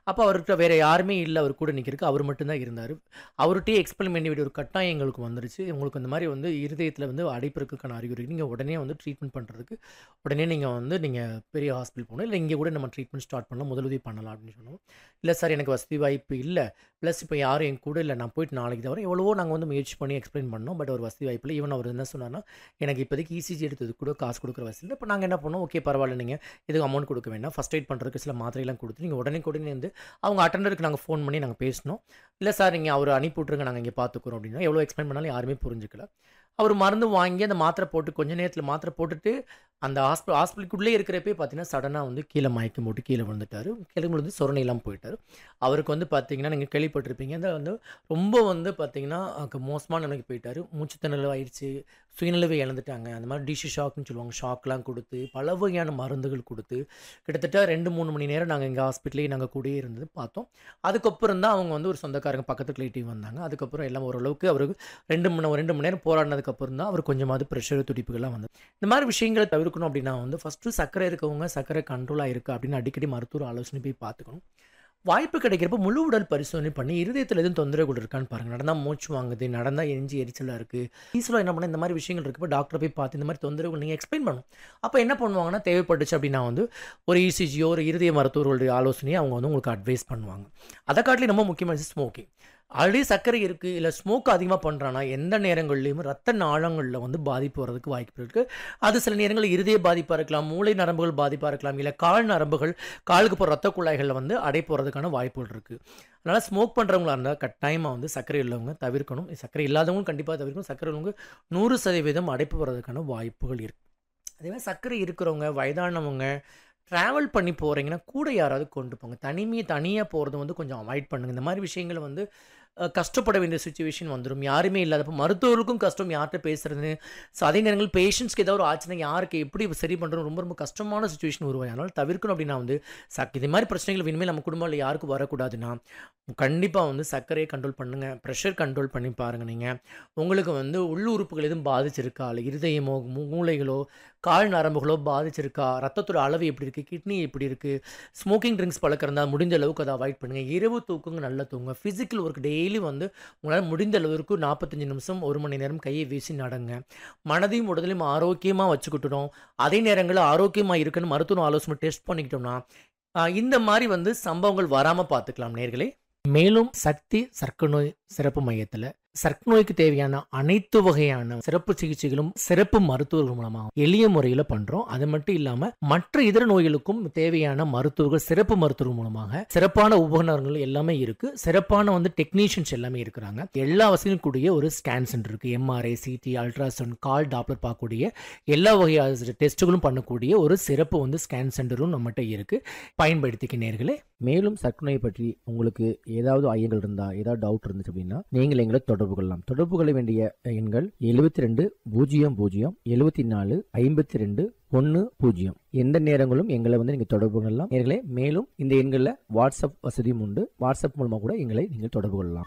அப்போ அவர்கிட்ட வேற யாருமே இல்லை அவர் கூட நிற்கிறதுக்கு அவர் மட்டும்தான் இருந்தார் அவர்கிட்டயே எக்ஸ்பிளைன் பண்ணி வேண்டிய ஒரு கட்டாயம் எங்களுக்கு வந்துருச்சு உங்களுக்கு இந்த மாதிரி வந்து இருதயத்தில் வந்து அடைப்பு இருக்கிறதுக்கான அறிகுறி நீங்கள் உடனே வந்து ட்ரீட்மெண்ட் பண்ணுறதுக்கு உடனே நீங்கள் வந்து நீங்கள் பெரிய ஹாஸ்பிட்டல் போகணும் இல்லை இங்கே கூட நம்ம ட்ரீட்மெண்ட் ஸ்டார்ட் பண்ணலாம் முதலுதவி பண்ணலாம் அப்படின்னு சொன்னோம் இல்லை சார் எனக்கு வசதி வாய்ப்பு இல்லை ப்ளஸ் இப்போ யாரும் என் கூட இல்லை நான் போயிட்டு நாளைக்கு தவிர எவ்வளவோ நாங்கள் வந்து முயற்சி பண்ணி எக்ஸ்பிளைன் பண்ணோம் பட் ஒரு வசதி வாய்ப்பு இல்லை ஈவன் அவர் என்ன சொன்னார்னா எனக்கு இப்போதைக்கு இசிஜி எடுத்தது கூட காசு கொடுக்குற வசதி இல்லை இப்போ நாங்கள் என்ன பண்ணோம் ஓகே பரவாயில்ல நீங்கள் இதுக்கு அமௌண்ட் கொடுக்க வேண்டாம் ஃபஸ்ட் எய்ட் பண்ணுறதுக்கு சில மாத்திரையெல்லாம் கொடுத்து நீங்கள் உடனே உடனே வந்து அவங்க அட்டண்டருக்கு நாங்கள் ஃபோன் பண்ணி நாங்கள் பேசினோம் இல்லை சார் நீங்கள் அவர் அனுப்பி விட்ருங்க நாங்கள் இங்கே பார்த்துக்குறோம் அப்படின்னா எவ்வளோ எக்ஸ்பிளைன் பண்ணாலும் யாருமே புரிஞ்சுக்கல அவர் மருந்து வாங்கி அந்த மாத்திரை போட்டு கொஞ்ச நேரத்தில் மாத்திரை போட்டுட்டு அந்த ஹாஸ்பிட்டல் ஹாஸ்பிட்டலுக்குள்ளே இருக்கிறப்பே பார்த்தீங்கன்னா சடனாக வந்து கீழே மயக்கம் போட்டு கீழே விழுந்துட்டார் கீழே விழுந்து சொரணையெல்லாம் போயிட்டார் அவருக்கு வந்து பார்த்தீங்கன்னா நீங்கள் கேள்விப்பட்டிருப்பீங்க அந்த வந்து ரொம்ப வந்து பார்த்தீங்கன்னா அங்க மோசமான நிலைக்கு போயிட்டார் மூச்சு திணறல் ஆயிடுச்சு சுயநிலவை இழந்துட்டாங்க அந்த மாதிரி டிஷு ஷாக்னு சொல்லுவாங்க ஷாக்லாம் கொடுத்து பல வகையான மருந்துகள் கொடுத்து கிட்டத்தட்ட ரெண்டு மூணு மணி நேரம் நாங்கள் எங்கள் ஹாஸ்பிட்டலே நாங்கள் கூடயே இருந்து பார்த்தோம் அதுக்கப்புறம் தான் அவங்க வந்து ஒரு சொந்தக்காரங்க பக்கத்து கிளைட்டிவ் வந்தாங்க அதுக்கப்புறம் எல்லாம் ஓரளவுக்கு அவருக்கு ரெண்டு மணி ரெண்டு மணி நேரம் போராடினதுக்கப்புறம் தான் அவர் கொஞ்சமாவது ப்ரெஷர் துடிப்புகள்லாம் வந்தது இந்த மாதிரி விஷயங்களை தவிர்க்கணும் அப்படின்னா வந்து ஃபஸ்ட்டு சர்க்கரை இருக்கவங்க சர்க்கரை கண்ட்ரோலாக இருக்குது அப்படின்னு அடிக்கடி மருத்துவர் ஆலோசனை போய் பார்த்துக்கணும் வாய்ப்பு கிடைக்கிறப்ப முழு உடல் பரிசோதனை பண்ணி இருதயத்தில் எதுவும் தொந்தரவுகள் இருக்கான்னு பாருங்கள் நடந்தால் மூச்சு வாங்குது நடந்தால் எரிஞ்சு எரிச்சலாக இருக்குது ஈஸியாக என்ன பண்ண இந்த மாதிரி விஷயங்கள் இருக்கப்போ டாக்டரை போய் பார்த்து இந்த மாதிரி தொந்தரவுகள் நீங்கள் எக்ஸ்பிளைன் பண்ணணும் அப்போ என்ன பண்ணுவாங்கன்னா தேவைப்பட்டுச்சு அப்படின்னா வந்து ஒரு இசிஜியோ ஒரு இருதய மருத்துவர்களுடைய ஆலோசனையை அவங்க வந்து உங்களுக்கு அட்வைஸ் பண்ணுவாங்க அதை காட்டிலும் ரொம்ப முக்கியமான ஸ்மோக்கிங் ஆல்ரெடி சர்க்கரை இருக்குது இல்லை ஸ்மோக் அதிகமாக பண்ணுறான்னா எந்த நேரங்கள்லையும் ரத்த நாளங்களில் வந்து பாதிப்பு வர்றதுக்கு வாய்ப்பு இருக்குது அது சில நேரங்களில் இருதய பாதிப்பாக இருக்கலாம் மூளை நரம்புகள் பாதிப்பாக இருக்கலாம் இல்லை கால் நரம்புகள் காலுக்கு போகிற ரத்த குழாய்களில் வந்து அடை போகிறதுக்கான வாய்ப்புகள் இருக்குது அதனால் ஸ்மோக் பண்ணுறவங்களா இருந்தால் கட்டாயமாக வந்து சர்க்கரை உள்ளவங்க தவிர்க்கணும் சர்க்கரை இல்லாதவங்க கண்டிப்பாக தவிர்க்கணும் சர்க்கரை உள்ளவங்க நூறு சதவீதம் அடைப்பு வர்றதுக்கான வாய்ப்புகள் இருக்குது அதே மாதிரி சர்க்கரை இருக்கிறவங்க வயதானவங்க ட்ராவல் பண்ணி போகிறீங்கன்னா கூட யாராவது கொண்டு போங்க தனிமையை தனியாக போகிறது வந்து கொஞ்சம் அவாய்ட் பண்ணுங்கள் இந்த மாதிரி விஷயங்களை வந்து அஹ், கஷ்டப்பட வேண்டிய சுச்சுவேஷன் வந்துடும் யாருமே இல்லாதப்போ மருத்துவர்களுக்கும் கஷ்டம் யார்கிட்ட பேசுறது ஸோ அதே நேரங்கள் பேஷண்ட்ஸ்க்கு ஏதாவது ஒரு ஆச்சுன்னா யாருக்கு எப்படி சரி பண்ணுறது ரொம்ப ரொம்ப கஷ்டமான சுச்சுவேஷன் உருவாகும் அதனால் தவிர்க்கணும் அப்படின்னா வந்து சக் இது மாதிரி பிரச்சனைகள் இனிமேல் நம்ம குடும்பத்தில் யாருக்கும் வரக்கூடாதுன்னா கண்டிப்பாக வந்து சர்க்கரையை கண்ட்ரோல் பண்ணுங்கள் ப்ரெஷர் கண்ட்ரோல் பண்ணி பாருங்கள் நீங்கள் உங்களுக்கு வந்து உள்ளுறுப்புகள் எதுவும் பாதிச்சிருக்கா இல்லை இருதயமோ மூ- மூளைகளோ கால் நரம்புகளோ பாதிச்சிருக்கா ரத்தத்தோட அளவு எப்படி இருக்குது கிட்னி எப்படி இருக்குது ஸ்மோக்கிங் ட்ரிங்க்ஸ் பழக்கம் இருந்தால் முடிஞ்ச அளவுக்கு அதை அவாய்ட் பண்ணுங்கள் இரவு தூக்குங்க நல்லா தூங்குங்க ஃபிசிக்கல் ஒர்க் டெய்லி வந்து உங்களால் முடிந்த அளவுக்கு நாற்பத்தஞ்சு நிமிஷம் ஒரு மணி நேரம் கையை வீசி நடங்க மனதையும் உடலையும் ஆரோக்கியமாக வச்சுக்கிட்டோம் அதே நேரங்களில் ஆரோக்கியமாக இருக்குன்னு மருத்துவ ஆலோசனை டெஸ்ட் பண்ணிக்கிட்டோம்னா ஆஹ், இந்த மாதிரி வந்து சம்பவங்கள் வராமல் பார்த்துக்கலாம் நேர்களே மேலும் சக்தி சர்க்கரை நோய் சிறப்பு மையத்தில் சர்க்கரை நோய்க்கு தேவையான அனைத்து வகையான சிறப்பு சிகிச்சைகளும் சிறப்பு மருத்துவர்கள் மூலமா எளிய முறையில் பண்றோம் அது மட்டும் இல்லாம மற்ற இதர நோய்களுக்கும் தேவையான மருத்துவர்கள் சிறப்பு மருத்துவர்கள் மூலமாக சிறப்பான உபகரணங்கள் எல்லாமே இருக்கு சிறப்பான வந்து டெக்னீஷியன்ஸ் எல்லாமே இருக்கிறாங்க எல்லா வசதியும் கூடிய ஒரு ஸ்கேன் சென்டர் இருக்கு எம்ஆர்ஐ சிடி அல்ட்ராசவுண்ட் கால் டாப்லர் பார்க்கக்கூடிய எல்லா வகையான டெஸ்ட்டுகளும் பண்ணக்கூடிய ஒரு சிறப்பு வந்து ஸ்கேன் சென்டரும் நம்மகிட்ட இருக்கு பயன்படுத்திக்க நேர்களே மேலும் சர்க்கரை நோயை பற்றி உங்களுக்கு ஏதாவது ஐயங்கள் இருந்தா ஏதாவது டவுட் இருந்துச்சு அப்படின்னா நீங்கள் எங்களை தொடர்பு கொள்ளலாம் தொடர்பு கொள்ள வேண்டிய எண்கள் எழுபத்தி ரெண்டு பூஜ்ஜியம் பூஜ்ஜியம் எழுபத்தி நாலு ஐம்பத்தி ரெண்டு ஒன்று பூஜ்ஜியம் எந்த நேரங்களும் எங்களை வந்து நீங்கள் தொடர்பு கொள்ளலாம் நேர்களே மேலும் இந்த எண்களில் வாட்ஸ்அப் வசதியும் உண்டு வாட்ஸ்அப் மூலமாக கூட எங்களை நீங்கள் தொடர்பு கொள்ளலாம்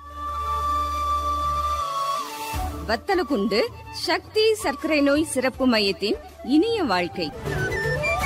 வத்தலகுண்டு சக்தி சர்க்கரை நோய் சிறப்பு மையத்தின் இனிய வாழ்க்கை